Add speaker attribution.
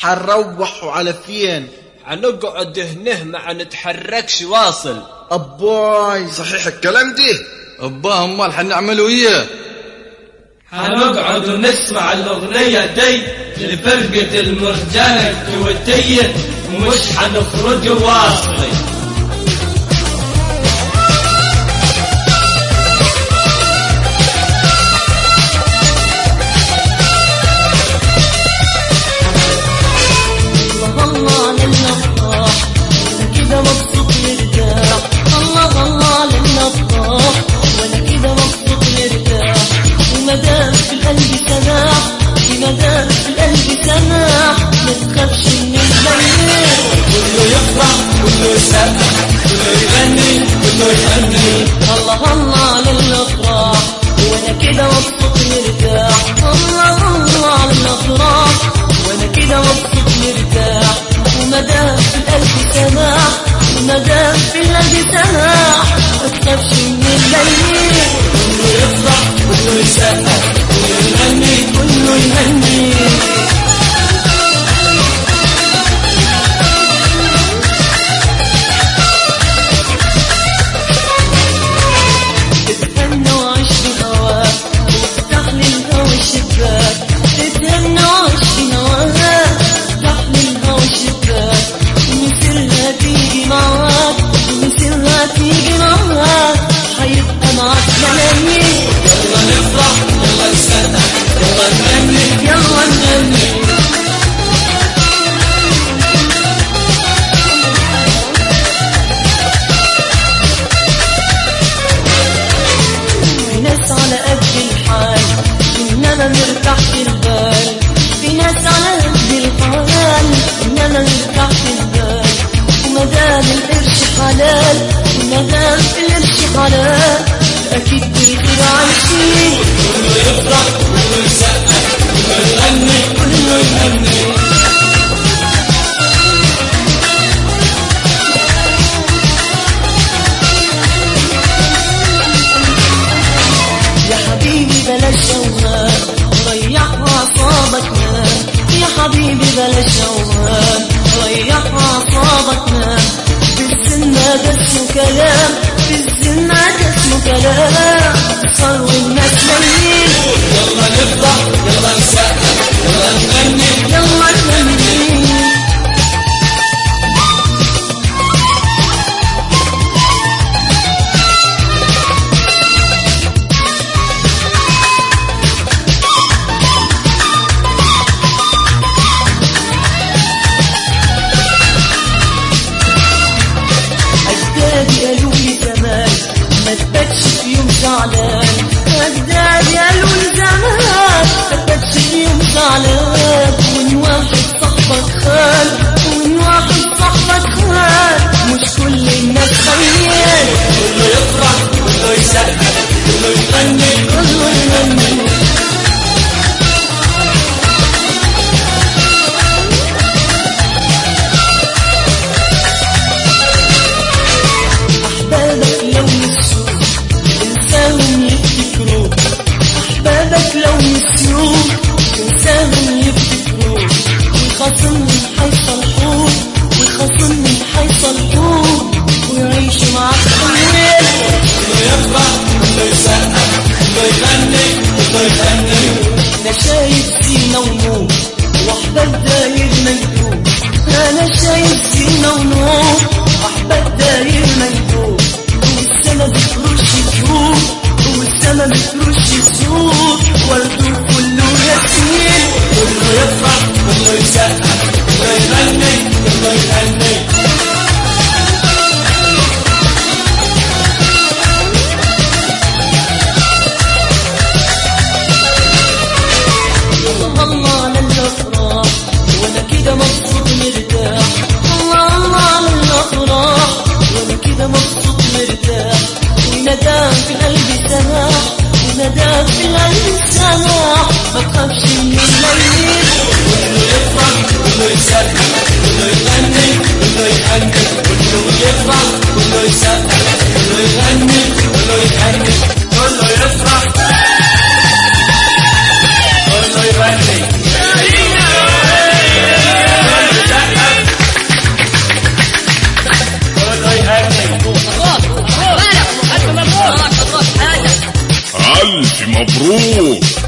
Speaker 1: حنروح على فين
Speaker 2: حنقعد هنه ما نتحركش واصل
Speaker 1: أباي
Speaker 3: صحيح الكلام ده
Speaker 4: أباه أمال حنعملوا إياه
Speaker 5: حنقعد ونسمع الأغنية دي لفرقة المرجانة الكويتية ومش حنخرج واصلي
Speaker 6: الله الله للنفاح وانا كده مبسوط مرتاح الله الله للنفاح وانا كده مبسوط مرتاح ومدام في القلب سماح في مدام في القلب سماح ما تخافش من الليل
Speaker 5: كله يفرح كله يسقف كله يغني كله يغني
Speaker 6: الله الله للافراح وانا كده مبسوط مرتاح الله الله للافراح وانا كده مبسوط مرتاح ومدام في القلب سماح ومدام في القلب سماح ما تخافش من الليل
Speaker 5: كله يفرح كله يسقف كله يغني
Speaker 6: كله يهني تتهنى وعيش في هواك وافتح لي الهوا الشباك تتهنى وعيش في هواك وافتح لي الهوا الشباك ومثلها تيجي معاك ومثلها تيجي معاك هيبقى معاك ملايين
Speaker 5: يلا نفرح يلا نسقف يلا نغني
Speaker 6: يلا نغني في ناس على قد الحال انما مرتاح في البال في ناس على قد الحال انما مرتاح في البال ومدام القرش حلال ومدام القرش حلال اكيد بالخير عايشين
Speaker 5: كله يفرح كله يسقف كله يغني كله يغني
Speaker 6: يا حبيبي بلاش شوهان ريح اعصابك نام يا حبيبي بلاش شوهان ريح اعصابك نام في السنة ده اسمه كلام في السنة ده اسمه كلام صار والناس مليين
Speaker 5: يلا نفرح يلا نسقف يلا نغني
Speaker 6: يلا نغني أجدادي قالوا لي زمان ما تباتش في يوم زعلان أجدادي قالوا لي زمان ما تباتش في يوم زعلان وإن واحد صاحبك خان وإن واحد صاحبك خان مش كل الناس خيال
Speaker 5: كله يفرح كله يسقف كله يغني
Speaker 6: كله يغني أحبابك لو نسيوك إنسان يفتكروك أحبابك لو نسيوك إنسان يفتكروك ويخاصمني حيصلحوك ويخاصمني حيصلحوك ويعيشوا معاك حلوين
Speaker 5: كله يفرح كله يسقف كله يغني كله يغني
Speaker 6: أنا شايف زينة ونور وأحباب داير مندوب أنا شايف زينة ونور وأحباب داير مندوب والسما بترش زهور والسما بترش زهور ورده كله ياسمين
Speaker 5: كله يفرح كله يسقف كله يغني كله يغني
Speaker 6: الله الله للأفراح وأنا كده مبسوط مرتاح الله الله للأفراح وأنا كده مبسوط مرتاح وندام في القلب سماح وندام في القلب سماح ما تخافش من الليل
Speaker 5: كله يفرح كله يسقف كله يغني كله يغني كله يفرح كله يسقف كله يغني كله يغني كله يفرح كله يغني
Speaker 3: مبروك